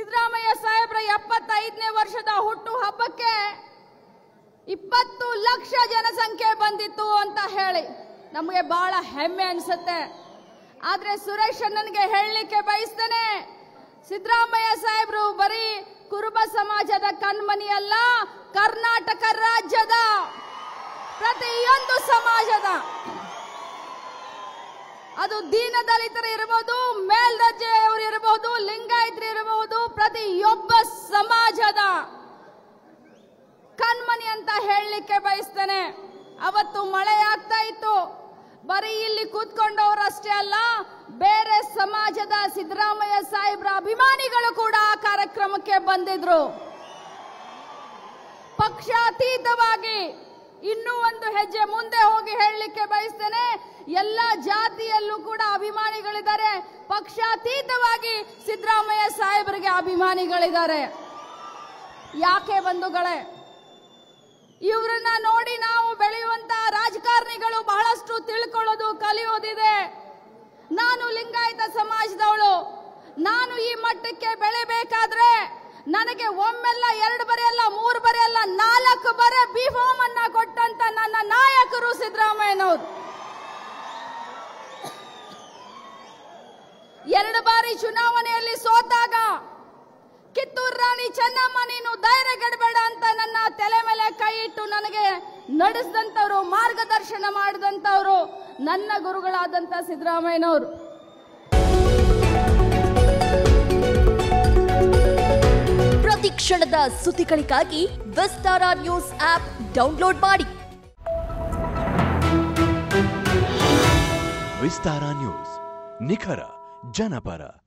ಸಿದ್ದರಾಮಯ್ಯ ಸಾಹೇಬ್ರ ಎಪ್ಪತ್ತೈದನೇ ವರ್ಷದ ಹುಟ್ಟು ಹಬ್ಬಕ್ಕೆ ಇಪ್ಪತ್ತು ಲಕ್ಷ ಜನಸಂಖ್ಯೆ ಬಂದಿತ್ತು ಅಂತ ಹೇಳಿ ನಮಗೆ ಬಹಳ ಹೆಮ್ಮೆ ಅನ್ಸುತ್ತೆ ಆದ್ರೆ ಸುರೇಶ್ ಅಣ್ಣನ್ಗೆ ಹೇಳಲಿಕ್ಕೆ ಬಯಸ್ತೇನೆ ಸಿದ್ದರಾಮಯ್ಯ ಸಾಹೇಬ್ರು ಬರೀ ಕುರುಬ ಸಮಾಜದ ಕಣ್ಮನಿ ಅಲ್ಲ ಕರ್ನಾಟಕ ರಾಜ್ಯದ ಪ್ರತಿಯೊಂದು ಸಮಾಜದ ಅದು ದೀನ ದಲಿತರು ಇರಬಹುದು ಮೇಲ್ದರ್ಜೆಯವರು ಇರಬಹುದು ಲಿಂಗಾಯತರು ಇರಬಹುದು ಪ್ರತಿಯೊಬ್ಬ ಸಮಾಜದ ಕಣ್ಮನಿ ಅಂತ ಹೇಳಲಿಕ್ಕೆ ಬಯಸ್ತೇನೆ ಅವತ್ತು ಮಳೆ ಆಗ್ತಾ ಇತ್ತು ಬರೀ ಇಲ್ಲಿ ಕೂತ್ಕೊಂಡವರಷ್ಟೇ ಅಲ್ಲ ಬೇರೆ ಸಮಾಜದ ಸಿದ್ದರಾಮಯ್ಯ ಸಾಹೇಬ್ರ ಅಭಿಮಾನಿಗಳು ಕೂಡ ಆ ಕಾರ್ಯಕ್ರಮಕ್ಕೆ ಬಂದಿದ್ರು ಪಕ್ಷಾತೀತವಾಗಿ ಇನ್ನೂ ಒಂದು ಹೆಜ್ಜೆ ಮುಂದೆ ಹೋಗಿ ಹೇಳಲಿಕ್ಕೆ ಬಯಸ್ತೇನೆ ಎಲ್ಲ ಜಾತಿಯಲ್ಲೂ ಕೂಡ ಅಭಿಮಾನಿಗಳಿದ್ದಾರೆ ಪಕ್ಷಾತೀತವಾಗಿ ಸಿದ್ದರಾಮಯ್ಯ ಸಾಹೇಬರಿಗೆ ಅಭಿಮಾನಿಗಳಿದ್ದಾರೆ ಯಾಕೆ ಬಂಧುಗಳೇ ಇವ್ರನ್ನ ನೋಡಿ ನಾವು ಬೆಳೆಯುವಂತ ರಾಜಕಾರಣಿಗಳು ಬಹಳಷ್ಟು ತಿಳ್ಕೊಳ್ಳೋದು ಕಲಿಯೋದಿದೆ ನಾನು ಲಿಂಗಾಯತ ಸಮಾಜದವಳು ನಾನು ಈ ಮಟ್ಟಕ್ಕೆ ಬೆಳೆಬೇಕಾದ್ರೆ ನನಗೆ ಒಮ್ಮೆಲ್ಲ ಎರಡು ಬರೆ ಅಲ್ಲ ಮೂರು ಬರೆ ಅಲ್ಲ ನಾಲ್ಕು ಬರೆ ಬಿ ಫಾರ್ಮ್ ಅನ್ನ ಕೊಟ್ಟಂತ ನನ್ನ ನಾಯಕರು ಸಿದ್ದರಾಮಯ್ಯನವರು ಎರಡು ಬಾರಿ ಚುನಾವಣೆಯಲ್ಲಿ ಸೋತಾಗ ಕಿತ್ತೂರು ರಾಣಿ ಚೆನ್ನಮ್ಮ ನೀನು ಧೈರ್ಯಗೆಡಬೇಡ ಅಂತ ನನ್ನ ತಲೆ ಮೇಲೆ ಕೈ ಇಟ್ಟು ನನಗೆ ನಡೆಸಿದಂತವ್ರು ಮಾರ್ಗದರ್ಶನ ಮಾಡಿದಂತವ್ರು ನನ್ನ ಗುರುಗಳಾದಂತ ಸಿದ್ದರಾಮಯ್ಯನವರು ಪ್ರತಿ ಕ್ಷಣದ ಸುದ್ದಿಗಳಿಗಾಗಿ ವಿಸ್ತಾರ ನ್ಯೂಸ್ ಆಪ್ ಡೌನ್ಲೋಡ್ ಮಾಡಿ ವಿಸ್ತಾರ ನ್ಯೂಸ್ ನಿಖರ ಜನಪರ